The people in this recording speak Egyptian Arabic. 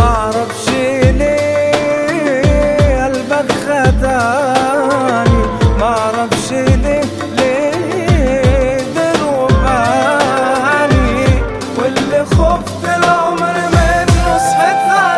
معرفش ليه قلبك خدعني معرفش ليه ليه دروباني واللي خفت العمر منه صحيت